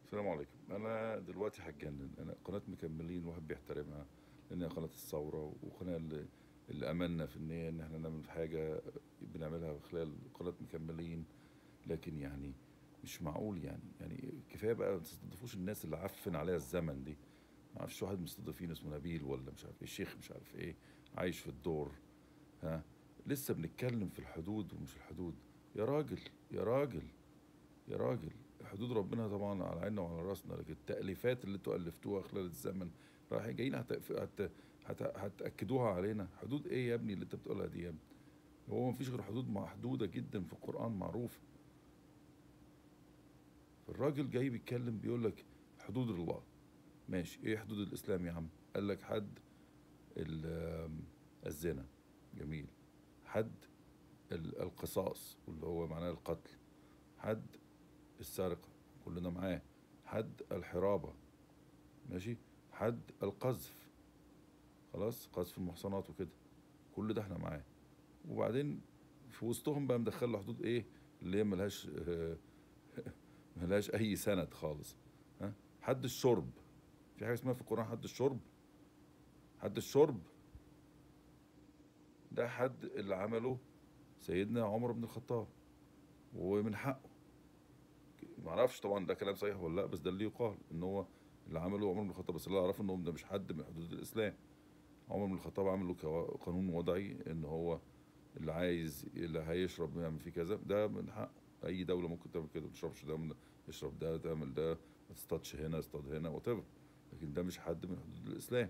السلام عليكم انا دلوقتي هتجنن انا قناه مكملين الواحد بيحترمها لانها قناه الثوره وقناه اللي, اللي املنا في ان هي ان احنا نعمل حاجه بنعملها خلال قناه مكملين لكن يعني مش معقول يعني يعني كفايه بقى ما تستضيفوش الناس اللي عفن عليها الزمن دي ما اعرفش واحد مستضيفين اسمه نبيل ولا مش عارف ايه الشيخ مش عارف ايه عايش في الدور ها لسه بنتكلم في الحدود ومش الحدود يا راجل يا راجل يا راجل حدود ربنا طبعا على عيننا وعلى راسنا لكن التأليفات اللي انتوا ألفتوها خلال الزمن رايحين جايين هت... هت... هت... هتأكدوها علينا حدود ايه يا ابني اللي انت بتقولها دي يا ابني هو مفيش غير حدود محدودة جدا في القرآن معروفة الراجل جاي بيتكلم بيقول لك حدود الله ماشي ايه حدود الاسلام يا عم قال لك حد ال- الزنا جميل حد ال- القصاص واللي هو معناه القتل حد السرقة كلنا معاه حد الحرابة ماشي حد القذف خلاص قذف المحصنات وكده كل ده احنا معاه وبعدين في وسطهم بقى مدخل له حدود ايه اللي هي ملهاش آه، ملهاش اي سند خالص ها حد الشرب في حاجه اسمها في القران حد الشرب حد الشرب ده حد اللي عمله سيدنا عمر بن الخطاب ومن حقه ما اعرفش طبعا ده كلام صحيح ولا لا بس ده اللي يقال ان هو اللي عمله عمر بن الخطاب بس اللي اعرفه انه ده مش حد من حدود الاسلام عمر بن الخطاب عمل له كوا- قانون وضعي ان هو اللي عايز اللي هيشرب يعمل فيه كذا ده من حقه اي دوله ممكن تعمل كده ما تشربش ده من اشرب ده تعمل ده ما تصطادش هنا اصطاد هنا وات لكن ده مش حد من حدود الاسلام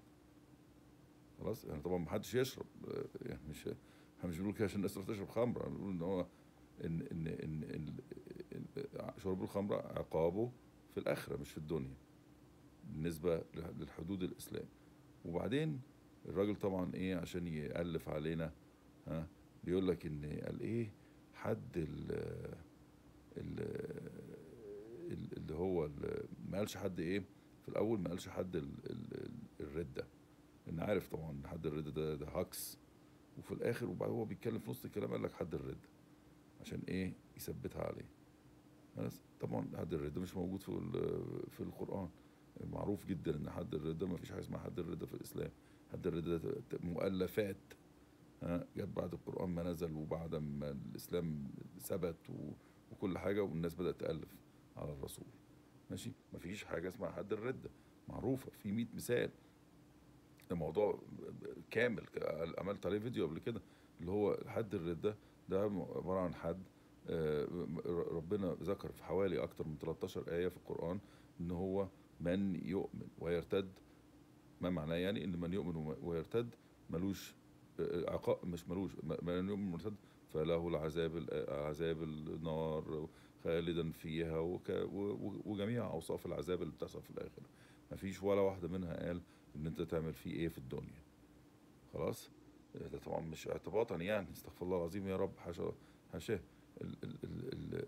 خلاص يعني طبعا ما حدش يشرب آه، يعني مش احنا مش بنقول كده عشان الناس تروح تشرب خمر انا بنقول ان هو ان ان ان, إن, إن شرب الخمر عقابه في الاخره مش في الدنيا بالنسبه للحدود الاسلام وبعدين الراجل طبعا ايه عشان يالف علينا ها بيقول لك ان قال ايه حد ال ال ال- اللي هو ال- ما قالش حد ايه في الاول ما قالش حد ال- ال- ال- الرده ان عارف طبعا إن حد الرده ده ده هاكس وفي الاخر وبعد هو بيتكلم في نص الكلام قال لك حد الرده عشان ايه يثبتها عليه بس طبعا حد الرده مش موجود في ال- في القران معروف جدا ان حد الرده ما فيش حاجه اسمها حد الرده في الاسلام حد الرده ده ت- مؤلفات ها جت بعد القران ما نزل وبعد ما الاسلام ثبت و- وكل حاجه والناس بدات تالف على الرسول ماشي ما فيش حاجه اسمها حد الرده معروفه في 100 مثال الموضوع كامل عملت عليه فيديو قبل كده اللي هو حد الردة ده عبارة عن حد آه، ربنا ذكر في حوالي أكتر من 13 آية في القرآن إن هو من يؤمن ويرتد ما معناه يعني إن من يؤمن ويرتد ملوش آه، عقاب مش ملوش من يؤمن ويرتد فله العذاب ال- عذاب النار خالدا فيها وك و- وجميع أوصاف العذاب اللي بتحصل في الآخرة مفيش ولا واحدة منها قال إن أنت تعمل فيه إيه في الدنيا خلاص ده طبعا مش اعتباطا يعني استغفر الله العظيم يا رب حاشا حاشاه ال ال ال ال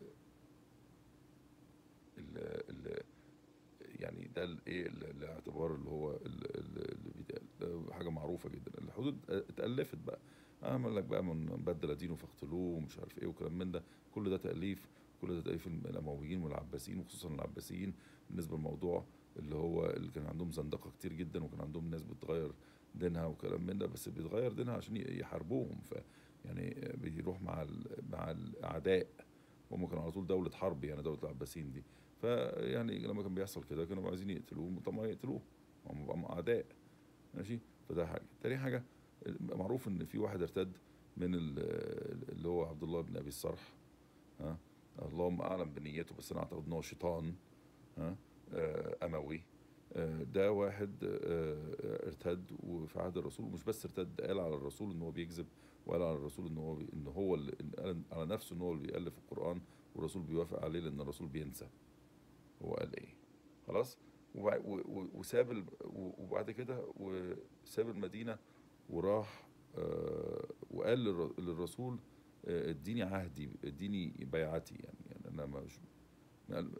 ال ال يعني ده الايه ال- الاعتبار اللي هو ال- ال- اللي بيتقال ده حاجه معروفه جدا الحدود اتالفت بقى عمل لك بقى من بدل دينه فاقتلوه ومش عارف ايه وكلام من ده كل ده تاليف كل ده تاليف الامويين والعباسيين وخصوصا العباسيين بالنسبه للموضوع اللي هو اللي كان عندهم زندقه كتير جدا وكان عندهم ناس بتغير دينها وكلام من ده بس بيتغير دينها عشان ي- يحاربوهم ف يعني بيروح مع ال- مع الاعداء هم كانوا على طول دوله حرب يعني دوله العباسيين دي فيعني لما كان بيحصل كده كانوا عايزين يقتلوه طب ما يقتلوه هم بقوا اعداء ماشي فده حاجه تاني حاجه معروف ان في واحد ارتد من ال- اللي هو عبد الله بن ابي الصرح ها اللهم اعلم بنيته بس انا اعتقد ان هو شيطان ها آه، اموي آه، ده واحد آه، ارتد وفي عهد الرسول ومش بس ارتد قال على الرسول ان هو بيكذب وقال على الرسول ان هو ان هو اللي إن قال على نفسه ان هو اللي بيألف القرآن والرسول بيوافق عليه لان الرسول بينسى هو قال ايه خلاص وبع- و- و- وساب ال- و- وبعد كده وساب المدينة وراح آه، وقال للر- للرسول آه، اديني عهدي اديني بيعتي يعني يعني انا مش ما قال-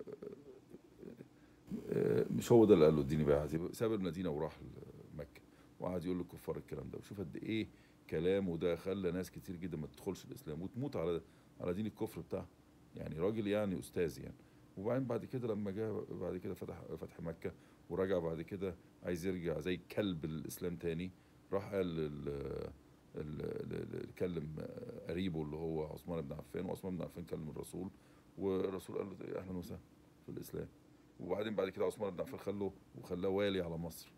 آه، مش هو ده اللي قال له اديني بيعتي ساب المدينة وراح مكة وقعد يقول للكفار الكلام ده وشوف قد ايه كلامه ده خلى ناس كتير جدا ما تدخلش الاسلام وتموت على على دين الكفر بتاعه يعني راجل يعني استاذ يعني وبعدين بعد كده لما جاء بعد كده فتح فتح مكه ورجع بعد كده عايز يرجع زي كلب الاسلام تاني راح قال ال- ال- ال- ال- كلم قريبه اللي هو عثمان بن عفان وعثمان بن عفان كلم الرسول والرسول قال له اهلا وسهلا في الاسلام وبعدين بعد كده عثمان بن عفان خلاه وخلاه والي على مصر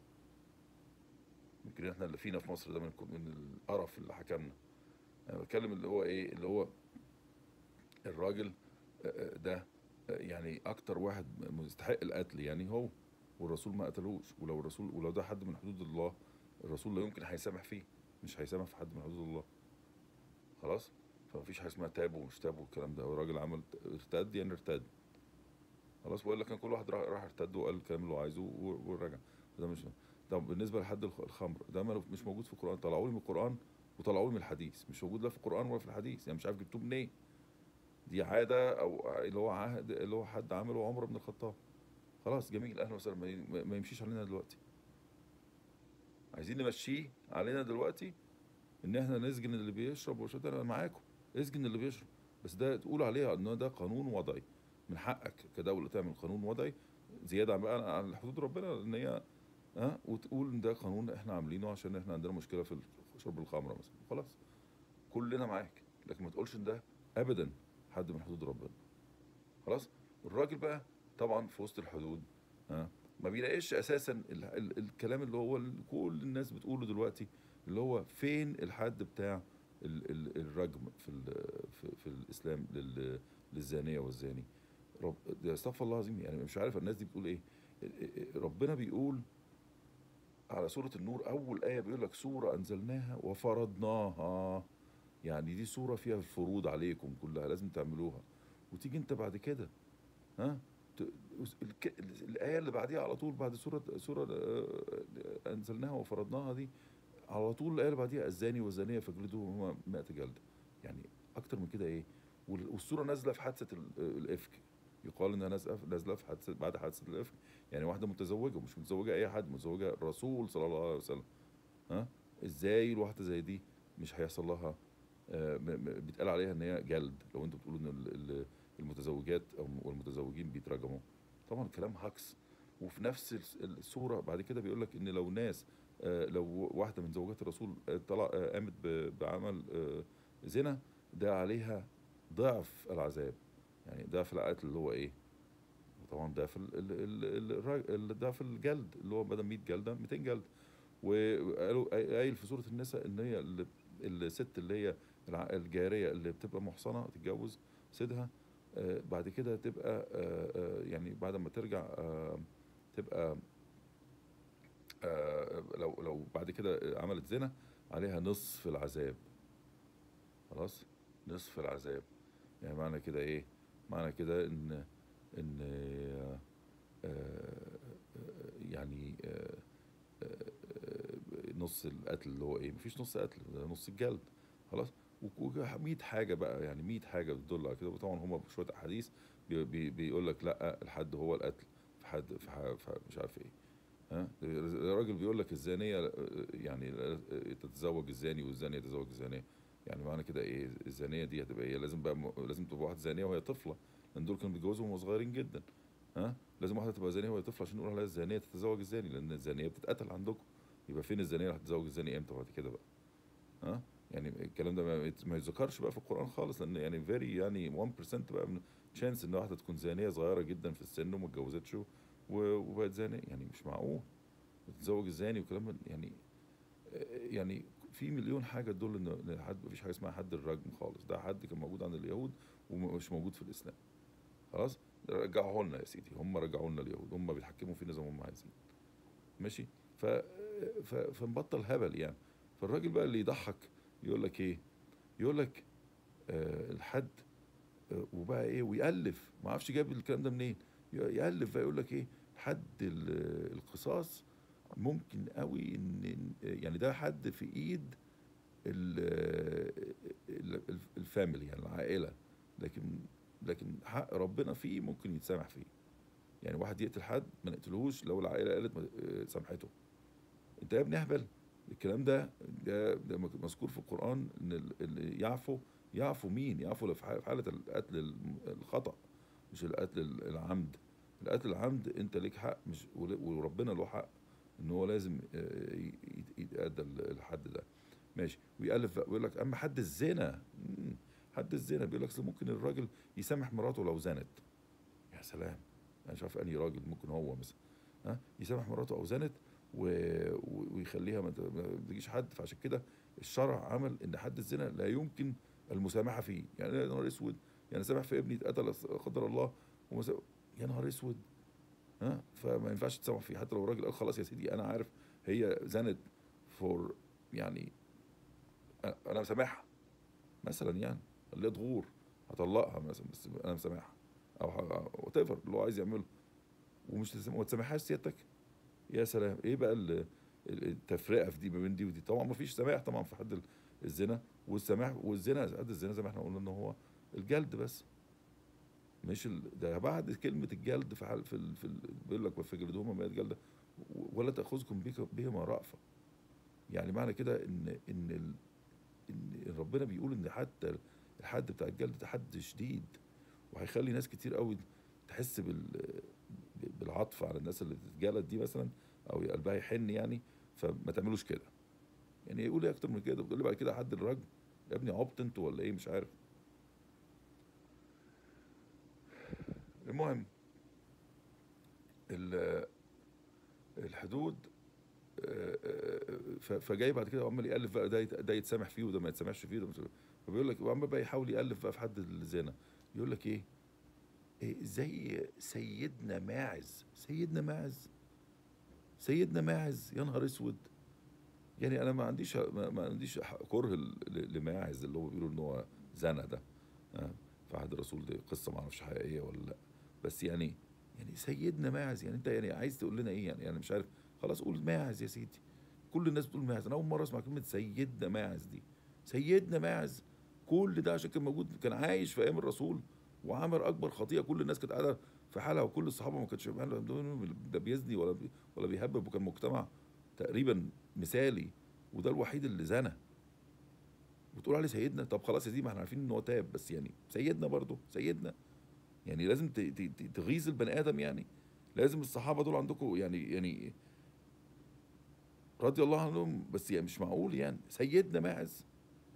يمكن احنا اللي فينا في مصر ده من من القرف اللي حكمنا انا بتكلم اللي هو ايه اللي هو الراجل آه، آه، ده آه، يعني اكتر واحد مستحق القتل يعني هو والرسول ما قتلوش ولو الرسول ولو ده حد من حدود الله الرسول لا يمكن هيسامح فيه مش هيسامح في حد من حدود الله خلاص فمفيش حاجه اسمها تاب ومش تاب والكلام ده والراجل عمل ارتد يعني ارتد خلاص والا كان كل واحد راح راح ارتد وقال الكلام اللي هو عايزه و- ورجع ده مش طب بالنسبه لحد الخ- الخمر ده ما- مش موجود في القران طلعوا لي من القران وطلعوا لي من الحديث مش موجود لا في القران ولا في الحديث يعني مش عارف جبتوه منين دي عاده او اللي هو عهد اللي هو حد عمله عمر بن الخطاب خلاص جميل اهلا وسهلا ما ي- ما يمشيش علينا دلوقتي عايزين نمشيه علينا دلوقتي ان احنا نسجن اللي بيشرب وشد انا معاكم اسجن اللي بيشرب بس ده تقول عليه ان ده قانون وضعي من حقك كدوله تعمل قانون وضعي زياده عن بقى عن حدود ربنا ان هي ها وتقول ان ده قانون احنا عاملينه عشان احنا عندنا مشكله في شرب الخمره مثلا خلاص كلنا معاك لكن ما تقولش ان ده ابدا حد من حدود ربنا خلاص الراجل بقى طبعا في وسط الحدود ها ما بيلاقيش اساسا ال ال الكلام اللي هو ال- كل الناس بتقوله دلوقتي اللي هو فين الحد بتاع ال ال الرجم في ال في, في الاسلام لل للزانيه والزاني رب ده استغفر الله العظيم يعني مش عارف الناس دي بتقول ايه ربنا بيقول على سورة النور أول آية بيقول لك سورة أنزلناها وفرضناها يعني دي سورة فيها الفروض عليكم كلها لازم تعملوها وتيجي أنت بعد كده ها ت- الك- الآية اللي بعديها على طول بعد سورة سورة آه، أنزلناها وفرضناها دي على طول الآية اللي بعديها الزاني والزانية فاجلدوهم 100 جلدة يعني أكتر من كده إيه وال- والسورة نازلة في حادثة ال- الإفك يقال انها نازله نازله في حادثه بعد حادثه الافك يعني واحده متزوجه مش متزوجه اي حد متزوجه الرسول صلى الله عليه وسلم ها ازاي الواحده زي دي مش هيحصل لها آه، م- م- بيتقال عليها ان هي جلد لو انتوا بتقولوا ان ال- ال- المتزوجات او والمتزوجين بيترجموا طبعا كلام هكس وفي نفس الس- السوره بعد كده بيقول لك ان لو ناس آه، لو واحده من زوجات الرسول آه، طلع آه، قامت ب- بعمل آه، زنا ده عليها ضعف العذاب يعني ضعف القتل اللي هو ايه طبعا ضعف ال- ال- ال- الراج- ال- ضعف الجلد اللي هو بدل 100 جلده 200 جلد وقالوا قايل في سوره النساء ان هي ال- الست اللي هي الع- الجاريه اللي بتبقى محصنه تتجوز سيدها آه، بعد كده تبقى آه، آه، يعني بعد ما ترجع آه، تبقى آه، لو لو بعد كده عملت زنا عليها نصف العذاب خلاص نصف العذاب يعني معنى كده ايه معنى كده ان ان آه، آه، يعني آه، آه، نص القتل اللي هو ايه مفيش نص قتل ده نص الجلد خلاص و 100 حاجه بقى يعني 100 حاجه بتدل على كده وطبعا هم بشويه احاديث بي بي بيقول لك لا الحد هو القتل في حد في, ح- في مش عارف ايه ها الراجل بيقول لك الزانيه آه، يعني آه، تتزوج الزاني والزانيه تتزوج الزانيه يعني معنى كده ايه الزانيه دي هتبقى ايه لازم بقى م- لازم تبقى واحده زانيه وهي طفله لان دول كانوا بيتجوزوا وهم صغيرين جدا ها لازم واحده تبقى زانيه وهي طفله عشان نقول عليها الزانيه تتزوج الزاني لان الزانيه بتتقتل عندكم يبقى فين الزانيه اللي هتتزوج الزاني امتى بعد كده بقى ها يعني الكلام ده ما يت- ما يتذكرش بقى في القران خالص لان يعني فيري يعني 1% بقى من تشانس ان واحده تكون زانيه صغيره جدا في السن وما اتجوزتش و- وبقت زانيه يعني مش معقول تتزوج الزاني وكلام من- يعني يعني في مليون حاجه تدل ان إن حد مفيش حاجه اسمها حد الرجم خالص ده حد كان موجود عند اليهود ومش موجود في الاسلام خلاص رجعوه لنا يا سيدي هم رجعوا لنا اليهود هم بيتحكموا فينا زي ما هم عايزين ماشي ف... ف... فنبطل هبل يعني فالراجل بقى اللي يضحك يقول لك ايه يقول لك آه الحد آه وبقى ايه ويألف ما اعرفش جاب الكلام ده منين ي- يألف بقى يقول لك ايه حد ال- القصاص ممكن قوي ان إن- يعني ده حد في ايد ال- ال- ال- الفاميلي يعني العائله لكن لكن حق ربنا فيه ممكن يتسامح فيه يعني واحد يقتل حد ما نقتلهوش لو العائله قالت ما- آه، سامحته انت يا ابني اهبل الكلام ده ده, ده مذكور في القران ان ال- اللي يعفو يعفو مين يعفو لو في ح- في حاله القتل الم- الخطا مش القتل ال- العمد القتل العمد انت ليك حق مش ول- وربنا له حق ان هو لازم آه، ي- ي- يتأدى ال- الحد ده ماشي ويألف بقى ويقول لك اما حد الزنا مم، حد الزنا بيقول لك أصل ممكن الراجل يسامح مراته لو زنت يا سلام انا مش عارف انهي راجل ممكن هو مثلا ها يسامح مراته او زنت و... و- ويخليها ما ت- ما تجيش حد فعشان كده الشرع عمل ان حد الزنا لا يمكن المسامحه فيه يعني يا نهار اسود يعني سامح في ابني اتقتل لا قدر الله ومس... يا نهار اسود ها فما ينفعش تسامح فيه حتى لو الراجل قال خلاص يا سيدي انا عارف هي زنت فور يعني أنا- انا مسامحها مثلا يعني اللي تغور هطلقها مثلا بس انا مسامحها او وات ايفر اللي هو عايز يعمله ومش تسم- ما تسامحهاش سيادتك يا سلام ايه بقى ال- ال- التفرقه في دي ما بين دي ودي طبعا ما فيش سماح طبعا في حد ال- الزنا والسماح والزنا حد الزنا زي ما احنا قلنا ان هو الجلد بس مش ال... ده بعد كلمه الجلد في حال في ال... في ال... بيقول لك فجلدوهما 100 جلده ولا تاخذكم بك بهما رأفه يعني معنى كده ان ان ال... ان ربنا بيقول ان حتى الحد بتاع الجلد ده حد شديد وهيخلي ناس كتير قوي تحس بال بالعطف على الناس اللي بتتجلد دي مثلا او قلبها يحن يعني فما تعملوش كده يعني يقول ايه اكتر من كده بتقول لي بعد كده حد الرجل يا ابني عبط انت ولا ايه مش عارف المهم ال- الحدود آه، آه، ف- فجاي بعد كده عمال يالف بقى ده يت- ده يتسامح فيه وده ما يتسامحش فيه وده ما يتسامح- فبيقول لك وعمال بقى يحاول يالف بقى في حد الزنا يقول لك ايه إيه زي سيدنا ماعز سيدنا ماعز سيدنا ماعز يا نهار اسود يعني انا ما عنديش ما, ما عنديش ح- كره ل- ل- لماعز اللي هو بيقولوا ان هو زنا ده آه، في عهد الرسول دي قصه ما اعرفش حقيقيه ولا لا بس يعني يعني سيدنا ماعز يعني انت يعني عايز تقول لنا ايه يعني انا مش عارف خلاص قول ماعز يا سيدي كل الناس بتقول ماعز انا اول مره اسمع كلمه سيدنا ماعز دي سيدنا ماعز كل ده عشان كان موجود كان عايش في ايام الرسول وعمل اكبر خطيئه كل الناس كانت قاعده في حالها وكل الصحابه ما كانتش ده بيزني ولا بي ولا بيهبب وكان مجتمع تقريبا مثالي وده الوحيد اللي زنى وتقول عليه سيدنا طب خلاص يا سيدي ما احنا عارفين ان هو تاب بس يعني سيدنا برضه سيدنا يعني لازم ت- ت- ت- تغيظ البني ادم يعني لازم الصحابه دول عندكم يعني يعني رضي الله عنهم بس يعني مش معقول يعني سيدنا ماعز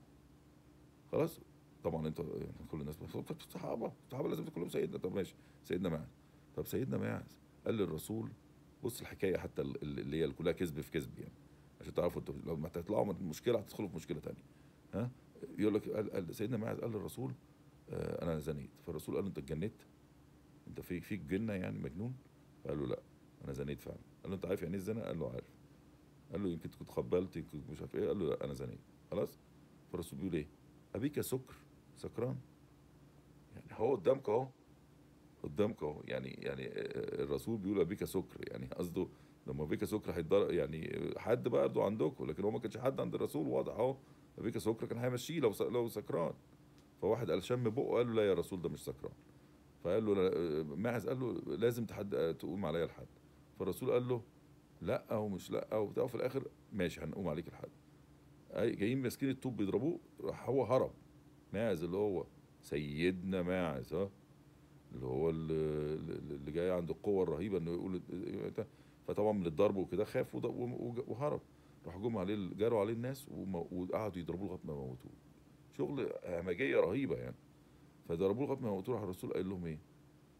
خلاص طبعا انت يعني كل الناس بتقول طب الصحابه الصحابه لازم كلهم سيدنا طب ماشي سيدنا ماعز طب سيدنا ماعز قال للرسول بص الحكايه حتى ال- ال- اللي هي كلها كذب في كذب يعني عشان تعرفوا انتوا لو ما تطلعوا من المشكله هتدخلوا في مشكله تانية ها يقول لك قال قال سيدنا ماعز قال للرسول آه انا زنيت فالرسول قال له انت اتجنيت انت في فيك جنه يعني مجنون فقال له لا انا زنيت فعلا قال له انت عارف يعني ايه الزنا قال له عارف قال له يمكن كنت قبلت يمكن مش عارف ايه قال له لا انا زنيت خلاص فالرسول بيقول ايه ابيك سكر سكران يعني هو قدامك اهو قدامك اهو يعني يعني آه، الرسول بيقول ابيك سكر يعني قصده لما ابيك سكر هيتضرب يعني حد برضه عندكم لكن هو ما كانش حد عند الرسول واضح اهو ابيك سكر كان هيمشيه لو س- لو سكران فواحد قال شم بقه قال له لا يا رسول ده مش سكران فقال له لا- ماعز قال له لازم تحد تقوم عليا الحد فالرسول قال له لا ومش لا وبتاع وفي الاخر ماشي هنقوم عليك الحد أي جايين ماسكين الطوب بيضربوه راح هو هرب ماعز اللي هو سيدنا ماعز ها اللي هو اللي, اللي جاي عنده القوه الرهيبه انه يقول فطبعا من الضرب وكده خاف وض- وج- وهرب راح جم عليه جاروا عليه الناس وم- وقعدوا يضربوه لغايه ما موتوه شغل همجيه رهيبه يعني فضربوه لغايه ما موتوه راح الرسول قال لهم ايه؟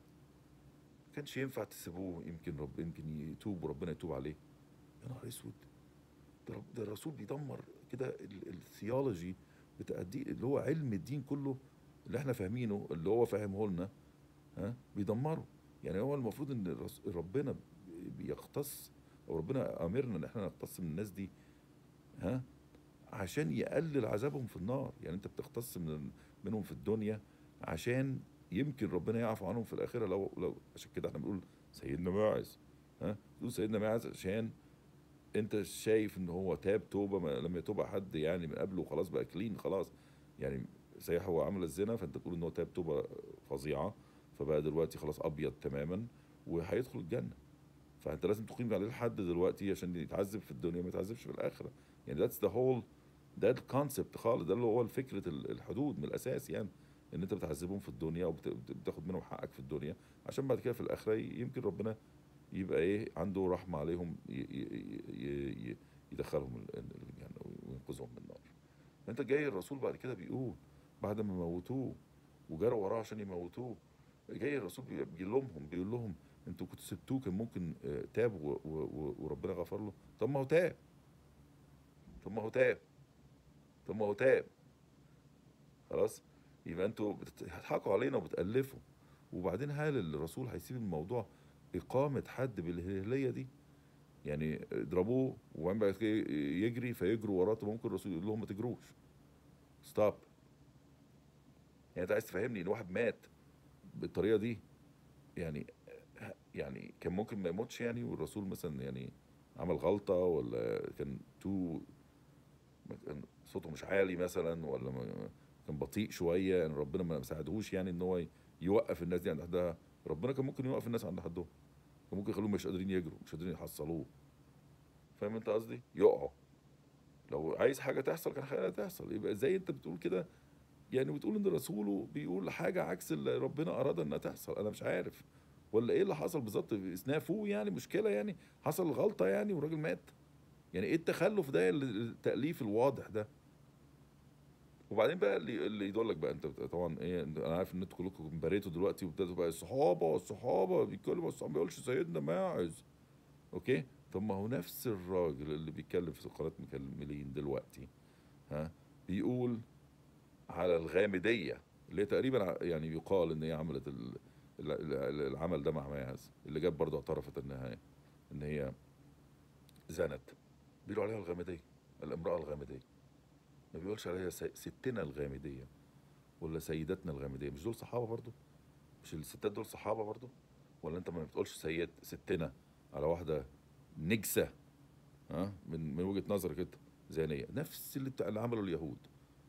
ما كانش ينفع تسيبوه يمكن رب يمكن يتوب وربنا يتوب عليه يا نهار اسود ده, رب ده الرسول بيدمر كده ال- الثيولوجي بتاع الدين اللي هو علم الدين كله اللي احنا فاهمينه اللي هو فاهمه لنا ها بيدمره يعني هو المفروض ان الرس- ربنا بيختص او ربنا امرنا ان احنا نختص من الناس دي ها عشان يقلل عذابهم في النار يعني انت بتختص من منهم في الدنيا عشان يمكن ربنا يعفو عنهم في الاخره لو لو عشان كده احنا بنقول سيدنا ماعز ها بنقول سيدنا ماعز عشان انت شايف ان هو تاب توبه ما لم يتوب حد يعني من قبله وخلاص بقى كلين خلاص يعني صحيح هو عمل الزنا فانت تقول ان هو تاب توبه فظيعه فبقى دلوقتي خلاص ابيض تماما وهيدخل الجنه فانت لازم تقيم عليه الحد دلوقتي عشان يتعذب في الدنيا ما يتعذبش في الاخره يعني ذاتس ذا هول ده الكونسبت خالص ده اللي هو فكره ال- الحدود من الاساس يعني ان انت بتعذبهم في الدنيا وبتاخد منهم حقك في الدنيا عشان بعد كده في الاخره يمكن ربنا يبقى ايه عنده رحمه عليهم ي- ي- ي- ي- يدخلهم ال- ال- الجنه وينقذهم من النار انت جاي الرسول بعد كده بيقول بعد ما موتوه وجروا وراه عشان يموتوه جاي الرسول بي- بيلومهم بيقول لهم انتوا كنتوا سبتوه كان ممكن آه، تاب و- و- و- وربنا غفر له طب ما هو تاب طب ما هو تاب طب ما هو تاب خلاص يبقى انتوا بتضحكوا علينا وبتألفوا وبعدين هل الرسول هيسيب الموضوع إقامة حد بالهلية دي يعني اضربوه وبعدين بعد كده يجري فيجروا وراه طب ممكن الرسول يقول لهم ما تجروش ستوب يعني انت عايز تفهمني ان واحد مات بالطريقه دي يعني يعني كان ممكن ما يموتش يعني والرسول مثلا يعني عمل غلطه ولا كان تو كان صوته مش عالي مثلا ولا ما- كان بطيء شويه يعني ربنا ما ساعدهوش يعني ان هو يوقف الناس دي عند حدها ربنا كان ممكن يوقف الناس عند حدهم كان ممكن يخليهم مش قادرين يجروا مش قادرين يحصلوه فاهم انت قصدي يقعوا لو عايز حاجه تحصل كان خليها تحصل يبقى زي انت بتقول كده يعني بتقول ان رسوله بيقول حاجه عكس اللي ربنا اراد انها تحصل انا مش عارف ولا ايه اللي حصل بالظبط اسنافه يعني مشكله يعني حصل غلطه يعني والراجل مات يعني ايه التخلف ده التاليف الواضح ده وبعدين بقى اللي اللي يدلك بقى انت طبعا ايه انا عارف ان انتوا كلكم بريتوا دلوقتي وابتدوا بقى الصحابه الصحابه بيتكلموا الصحابه ما بيقولش سيدنا ماعز اوكي طب ما هو نفس الراجل اللي بيتكلم في قناه مكملين دلوقتي ها بيقول على الغامديه اللي هي تقريبا ع- يعني يقال ان هي عملت ال- ال- ال- العمل ده مع ماعز اللي جت برضه اعترفت انها ان هي زنت بيقولوا عليها الغامديه الامراه الغامديه ما بيقولش عليها سي- ستنا الغامديه ولا سيدتنا الغامديه مش دول صحابه برضه مش الستات دول صحابه برضه ولا انت ما بتقولش سيد ستنا على واحده نجسه ها من من وجهه نظرك انت زانيه نفس اللي بتاع اللي عمله اليهود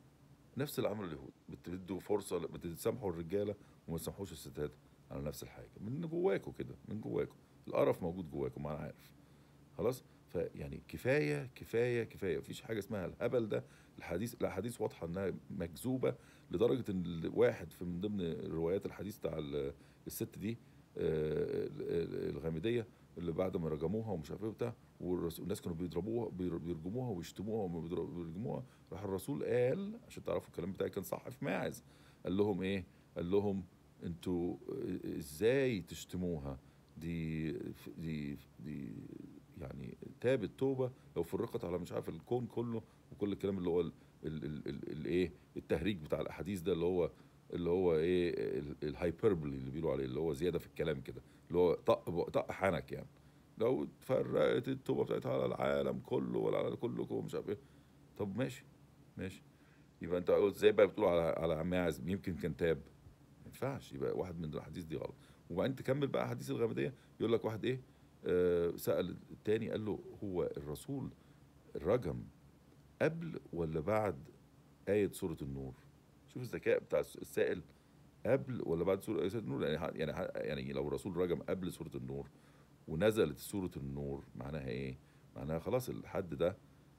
نفس اللي عمله اليهود بتدوا فرصه بتسامحوا الرجاله وما تسامحوش الستات على نفس الحاجه من جواكوا كده من جواكوا القرف موجود جواكوا ما انا عارف خلاص فيعني كفايه كفايه كفايه مفيش حاجه اسمها الهبل ده الحديث الاحاديث واضحه انها مكذوبه لدرجه ان الواحد في من ضمن روايات الحديث بتاع ال- الست دي آه، ال- الغامديه اللي بعد ما رجموها ومش عارف ايه وبتاع والرسول- والناس كانوا بيضربوها بير- بيرجموها ويشتموها وما بيضرب- بيرجموها راح الرسول قال عشان تعرفوا الكلام بتاعي كان صح في ماعز قال لهم ايه قال لهم انتوا ازاي تشتموها دي دي دي يعني تابت توبه لو فرقت على مش عارف الكون كله وكل الكلام اللي هو ال- ال- ال- ال- الايه التهريج بتاع الاحاديث ده اللي هو اللي هو ايه ال- الهايبربولي اللي بيقولوا عليه اللي هو زياده في الكلام كده اللي هو طق طق حنك يعني لو اتفرقت التوبه بتاعتها على العالم كله ولا على كلكم مش عارف ايه طب ماشي ماشي يبقى انت قلت ازاي بقى بتقول على على ماعز يمكن كان تاب ما ينفعش يبقى واحد من الاحاديث دي غلط وبعدين تكمل بقى احاديث الغامديه يقول لك واحد ايه آه سال التاني قال له هو الرسول رجم قبل ولا بعد آية سورة النور شوف الذكاء بتاع السائل قبل ولا بعد سورة آية النور يعني ح- يعني ح- يعني لو الرسول رجم قبل سورة النور ونزلت سورة النور معناها ايه؟ معناها خلاص الحد ده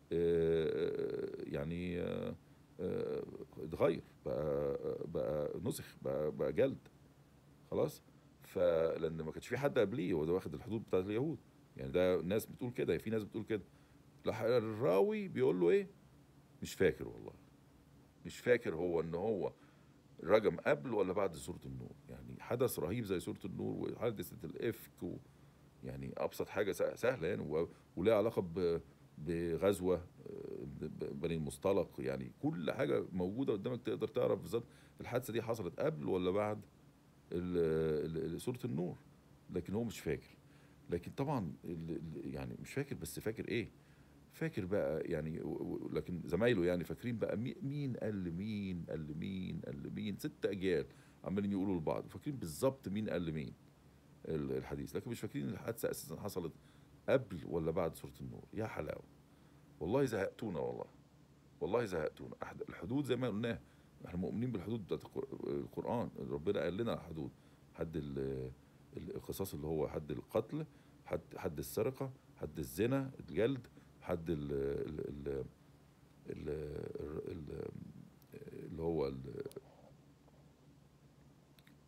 آه، يعني آه، آه، اتغير بقى بقى نسخ بقى, بقى جلد خلاص فلان ما كانش في حد قبليه هو ده واخد الحدود بتاعت اليهود يعني ده ناس بتقول كده في ناس بتقول كده راح الراوي بيقول له ايه مش فاكر والله مش فاكر هو ان هو رجم قبل ولا بعد سورة النور يعني حدث رهيب زي سورة النور وحادثة الإفك و يعني أبسط حاجة سه- سهلة يعني و- ولها علاقة ب- بغزوة آه، ب- بني المصطلق يعني كل حاجة موجودة قدامك تقدر تعرف بالظبط الحادثة دي حصلت قبل ولا بعد ال- ال- ال- سورة النور لكن هو مش فاكر لكن طبعا ال- ال- يعني مش فاكر بس فاكر ايه فاكر بقى يعني و- و- لكن زمايله يعني فاكرين بقى مي- مين قال لمين قال لمين قال لمين ست اجيال عمالين يقولوا لبعض فاكرين بالظبط مين قال لمين ال- الحديث لكن مش فاكرين الحادثه اساسا حصلت قبل ولا بعد سوره النور يا حلاوه والله زهقتونا والله والله زهقتونا أحد- الحدود زي ما قلناها احنا مؤمنين بالحدود بتاعت القر- القران ربنا قال لنا على الحدود حد ال- ال- القصاص اللي هو حد القتل حد حد السرقه حد الزنا الجلد حد ال ال ال ال ال اللي هو ال-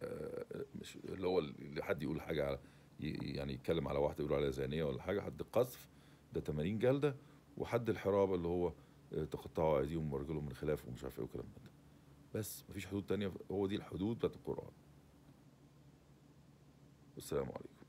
آه، مش اللي هو اللي حد يقول حاجه على ي- يعني يتكلم على واحده يقول عليها زانيه ولا حاجه حد القذف ده 80 جلده وحد الحرابه اللي هو آه، تقطعوا ايديهم وارجلهم من خلاف ومش عارف ايه وكلام من ده بس مفيش حدود تانية هو دي الحدود بتاعت القران والسلام عليكم